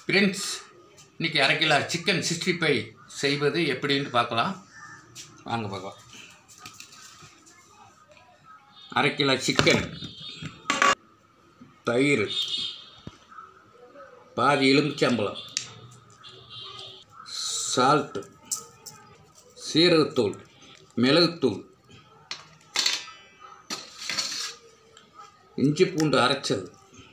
friends இன்றைக்கி அரை kilo chicken sixty five செய்வது எப்படின்னு பார்க்கலாம் வாங்க பார்க்கலாம் அரை கிலோ சிக்கன் தயிர் பாதி எலுமிச்சம்பழம் சால்ட்டு சீரகத்தூள் மிளகுத்தூள் இஞ்சி பூண்டு அரைச்சது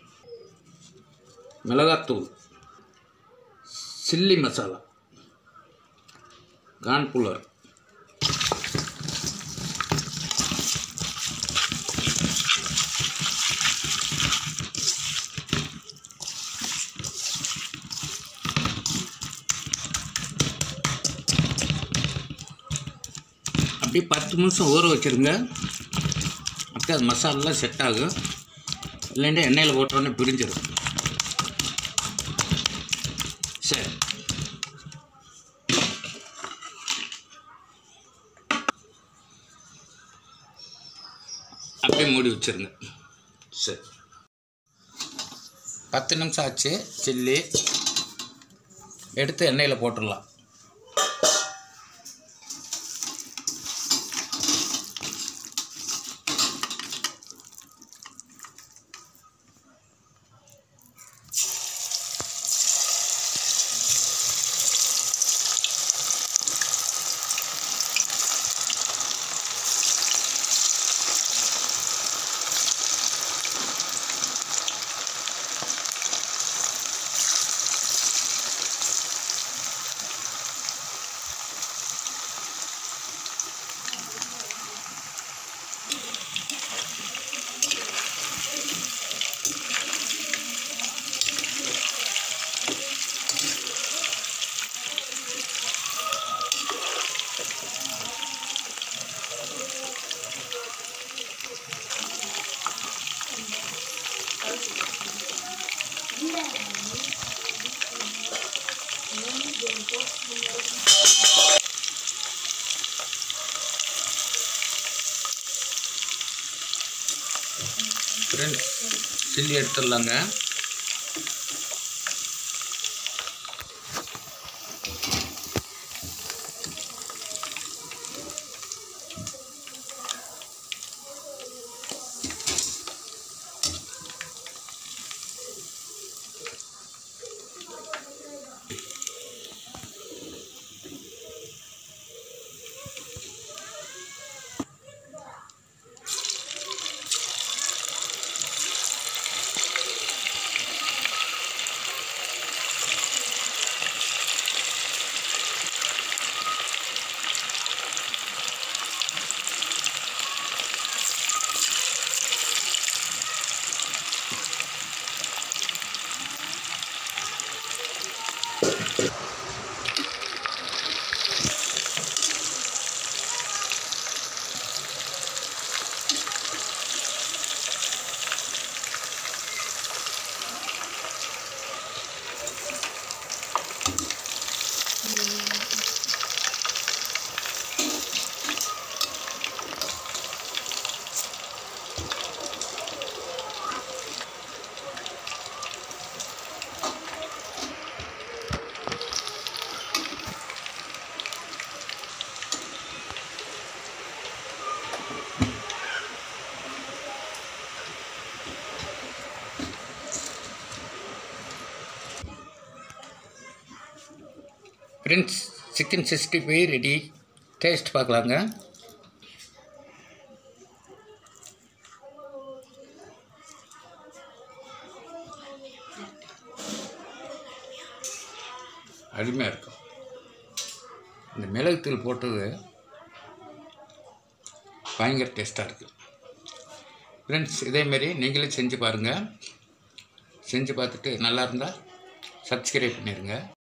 மிளகாத்தூள் சில்லி மசாலா கான்புலர் அப்படியே பத்து நிமிஷம் ஊற வச்சுருங்க அப்போ அது மசாலாலாம் செட் ஆகும் இல்லைன்னா எண்ணெயில் போட்டோன்னே பிரிஞ்சிடும் சரி அப்படியே மூடி வச்சிருங்க சரி பத்து நிமிஷம் ஆச்சு சில்லி எடுத்து எண்ணெயில் போட்டுடலாம் ஃப்ரெண்ட்ஸ் சில்லி எடுத்துடலாங்க friends chicken sixty five ready taste பார்க்கலாங்க அருமையாக இருக்கும் இந்த மிளகுத்தூள் போட்டது பயங்கர டேஸ்ட்டாக இருக்குது ஃப்ரெண்ட்ஸ் இதேமாரி நீங்களே செஞ்சு பாருங்கள் செஞ்சு பார்த்துட்டு நல்லா இருந்தால் சப்ஸ்கிரைப் பண்ணிடுங்க